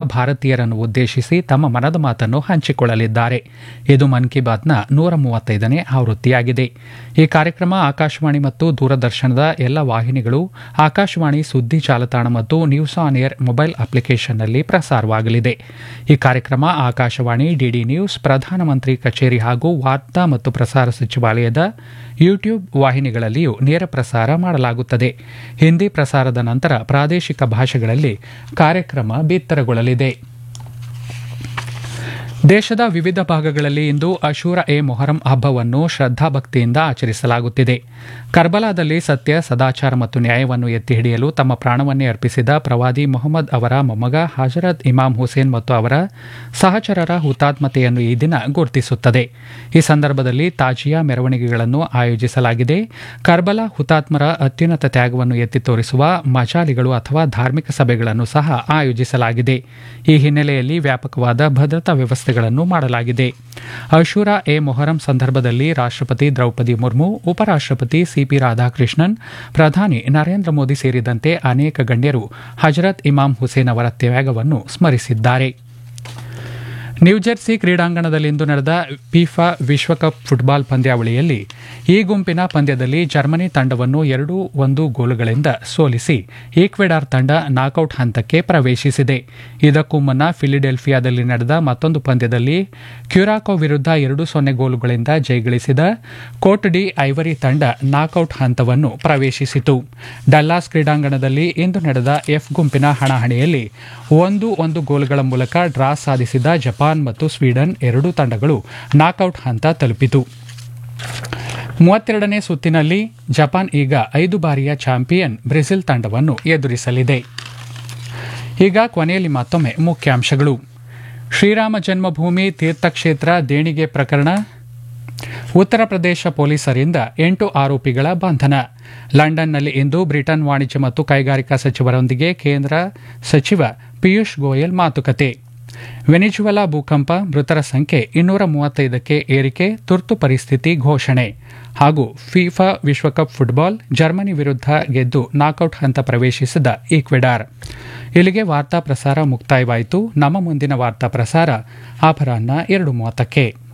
ಭಾರತೀಯರನ್ನು ಉದ್ದೇಶಿಸಿ ತಮ್ಮ ಮನದ ಮಾತನ್ನು ಹಂಚಿಕೊಳ್ಳಲಿದ್ದಾರೆ ಇದು ಮನ್ ಕಿ ಬಾತ್ನ ನೂರ ಮೂವತ್ತೈದನೇ ಆವೃತ್ತಿಯಾಗಿದೆ ಈ ಕಾರ್ಯಕ್ರಮ ಆಕಾಶವಾಣಿ ಮತ್ತು ದೂರದರ್ಶನದ ಎಲ್ಲ ವಾಹಿನಿಗಳು ಆಕಾಶವಾಣಿ ಸುದ್ದಿ ಜಾಲತಾಣ ಮತ್ತು ನ್ಯೂಸ್ ಆನ್ ಏರ್ ಮೊಬೈಲ್ ಅಪ್ಲಿಕೇಶನ್ನಲ್ಲಿ ಪ್ರಸಾರವಾಗಲಿದೆ ಈ ಕಾರ್ಯಕ್ರಮ ಆಕಾಶವಾಣಿ ಡಿಡಿ ನ್ಯೂಸ್ ಪ್ರಧಾನಮಂತ್ರಿ ಕಚೇರಿ ಹಾಗೂ ವಾರ್ತಾ ಮತ್ತು ಪ್ರಸಾರ ಸಚಿವಾಲಯದ ಯೂಟ್ಯೂಬ್ ವಾಹಿನಿಗಳಲ್ಲಿಯೂ ನೇರ ಪ್ರಸಾರ ಮಾಡಲಾಗುತ್ತದೆ ಹಿಂದಿ ಪ್ರಸಾರದ ನಂತರ ಪ್ರಾದೇಶಿಕ ಭಾಷೆಗಳಲ್ಲಿ ಕಾರ್ಯಕ್ರಮ ಬಿತ್ತರಗೊಳ್ಳಲಿದೆ ದೇಶದ ವಿವಿಧ ಭಾಗಗಳಲ್ಲಿ ಇಂದು ಅಶೂರ ಎ ಮೊಹರಂ ಹಬ್ಬವನ್ನು ಶ್ರದ್ಧಾಭಕ್ತಿಯಿಂದ ಆಚರಿಸಲಾಗುತ್ತಿದೆ ಕರ್ಬಲಾದಲ್ಲಿ ಸತ್ಯ ಸದಾಚಾರ ಮತ್ತು ನ್ಯಾಯವನ್ನು ಎತ್ತಿ ಹಿಡಿಯಲು ತಮ್ಮ ಪ್ರಾಣವನ್ನೇ ಅರ್ಪಿಸಿದ ಪ್ರವಾದಿ ಮೊಹಮ್ಮದ್ ಅವರ ಮೊಮ್ಮಗ ಹಜರತ್ ಇಮಾಮ್ ಹುಸೇನ್ ಮತ್ತು ಅವರ ಸಹಚರರ ಹುತಾತ್ಮತೆಯನ್ನು ಈ ದಿನ ಗುರುತಿಸುತ್ತದೆ ಈ ಸಂದರ್ಭದಲ್ಲಿ ತಾಜಿಯಾ ಮೆರವಣಿಗೆಗಳನ್ನು ಆಯೋಜಿಸಲಾಗಿದೆ ಕರ್ಬಲಾ ಹುತಾತ್ಮರ ಅತ್ಯುನ್ನತ ತ್ಯಾಗವನ್ನು ಎತ್ತಿ ತೋರಿಸುವ ಮಜಾಲಿಗಳು ಅಥವಾ ಧಾರ್ಮಿಕ ಸಭೆಗಳನ್ನು ಸಹ ಆಯೋಜಿಸಲಾಗಿದೆ ಈ ಹಿನ್ನೆಲೆಯಲ್ಲಿ ವ್ಯಾಪಕವಾದ ಭದ್ರತಾ ವ್ಯವಸ್ಥೆಗಳನ್ನು ಮಾಡಲಾಗಿದೆ ಅಶೂರಾ ಎ ಮೊಹರಂ ಸಂದರ್ಭದಲ್ಲಿ ರಾಷ್ಟ್ರಪತಿ ದ್ರೌಪದಿ ಮುರ್ಮು ಉಪರಾಷ್ಟ್ರಪತಿ ಸಿಪಿ ರಾಧಾಕೃಷ್ಣನ್ ಪ್ರಧಾನಿ ನರೇಂದ್ರ ಮೋದಿ ಸೇರಿದಂತೆ ಅನೇಕ ಗಣ್ಯರು ಹಜರತ್ ಇಮಾಮ್ ಹುಸೇನ್ ಅವರ ತ್ಯಾಗವನ್ನು ಸ್ಮರಿಸಿದ್ದಾರೆ ನ್ಯೂಜೆರ್ಸಿ ಕ್ರೀಡಾಂಗಣದಲ್ಲಿಂದು ನಡೆದ ಫಿಫಾ ವಿಶ್ವಕಪ್ ಫುಟ್ಬಾಲ್ ಪಂದ್ಯಾವಳಿಯಲ್ಲಿ ಈ ಗುಂಪಿನ ಪಂದ್ಯದಲ್ಲಿ ಜರ್ಮನಿ ತಂಡವನ್ನು ಎರಡು ಒಂದು ಗೋಲುಗಳಿಂದ ಸೋಲಿಸಿ ಈಕ್ವೆಡಾರ್ ತಂಡ ನಾಕೌಟ್ ಹಂತಕ್ಕೆ ಪ್ರವೇಶಿಸಿದೆ ಇದಕ್ಕೂ ಮುನ್ನ ಫಿಲಿಡೆಲ್ಫಿಯಾದಲ್ಲಿ ನಡೆದ ಮತ್ತೊಂದು ಪಂದ್ಯದಲ್ಲಿ ಕ್ಯುರಾಕೋ ವಿರುದ್ಧ ಎರಡು ಸೊನ್ನೆ ಗೋಲುಗಳಿಂದ ಜಯಗಳಿಸಿದ ಕೋಟ್ ಡಿ ಐವರಿ ತಂಡ ನಾಕೌಟ್ ಹಂತವನ್ನು ಪ್ರವೇಶಿಸಿತು ಡಲ್ಲಾಸ್ ಕ್ರೀಡಾಂಗಣದಲ್ಲಿ ಇಂದು ನಡೆದ ಎಫ್ ಗುಂಪಿನ ಹಣಾಹಣಿಯಲ್ಲಿ ಒಂದು ಒಂದು ಗೋಲುಗಳ ಮೂಲಕ ಡ್ರಾ ಸಾಧಿಸಿದ ಜಪಾನ್ ಮತ್ತು ಸ್ವೀಡನ್ ಎರಡೂ ತಂಡಗಳು ನಾಕೌಟ್ ಹಂತ ತಲುಪಿತು ಮೂವತ್ತೆರಡನೇ ಸುತ್ತಿನಲ್ಲಿ ಜಪಾನ್ ಈಗ ಐದು ಬಾರಿಯ ಚಾಂಪಿಯನ್ ಬ್ರೆಜಿಲ್ ತಂಡವನ್ನು ಎದುರಿಸಲಿದೆ ಈಗ ಕೊನೆಯಲ್ಲಿ ಮತ್ತೊಮ್ಮೆ ಮುಖ್ಯಾಂಶಗಳು ಶ್ರೀರಾಮ ಜನ್ಮಭೂಮಿ ತೀರ್ಥಕ್ಷೇತ್ರ ದೇಣಿಗೆ ಪ್ರಕರಣ ಉತ್ತರ ಪ್ರದೇಶ ಪೊಲೀಸರಿಂದ ಎಂಟು ಆರೋಪಿಗಳ ಬಂಧನ ಲಂಡನ್ನಲ್ಲಿ ಇಂದು ಬ್ರಿಟನ್ ವಾಣಿಜ್ಯ ಮತ್ತು ಕೈಗಾರಿಕಾ ಸಚಿವರೊಂದಿಗೆ ಕೇಂದ್ರ ಸಚಿವ ಪಿಯೂಷ್ ಗೋಯಲ್ ಮಾತುಕತೆ ವೆನಿಜುವೆಲಾ ಭೂಕಂಪ ಮೃತರ ಸಂಖ್ಯೆ ಇನ್ನೂರ ಮೂವತ್ತೈದಕ್ಕೆ ಏರಿಕೆ ತುರ್ತು ಪರಿಸ್ಥಿತಿ ಘೋಷಣೆ ಹಾಗೂ ಫಿಫಾ ವಿಶ್ವಕಪ್ ಫುಟ್ಬಾಲ್ ಜರ್ಮನಿ ವಿರುದ್ಧ ಗೆದ್ದು ನಾಕೌಟ್ ಹಂತ ಪ್ರವೇಶಿಸಿದ ಈಕ್ವೆಡಾರ್ ಇಲ್ಲಿಗೆ ವಾರ್ತಾ ಪ್ರಸಾರ ಮುಕ್ತಾಯವಾಯಿತು ನಮ್ಮ ಮುಂದಿನ ವಾರ್ತಾ ಪ್ರಸಾರ ಅಪರಾಹ್ನ ಎರಡು ಮೂವತ್ತಕ್ಕೆ